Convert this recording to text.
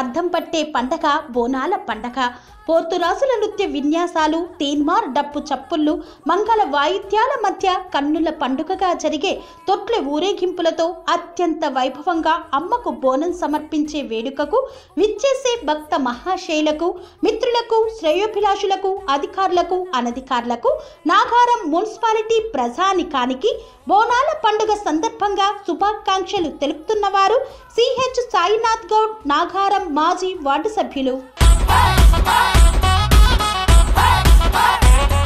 అద్దం పట్టే పండగ బోనాల పండగ పోతురాజుల నృత్య విన్యాసాలు తీన్మార్ డప్పు చప్పుళ్ళు మంగళ వాయిద్యాల మధ్య కన్నుల పండుగగా జరిగే తొట్ల ఊరేగింపులతో అత్యంత వైభవంగా అమ్మకు బోనం సమర్పించే వేడుకకు విచ్చేసే భక్త మహాశైలకు మిత్రులకు శ్రేయోభిలాషులకు అధికారులకు అనధికారులకు నాగారం మున్సిపాలిటీ ప్రజానికానికి బోనాల పండుగ సందర్భంగా శుభాకాంక్షలు తెలుపుతున్నవారు సిహెచ్ సాయినాథ్ గౌడ్ నాగారం మాజీ వార్డు సభ్యులు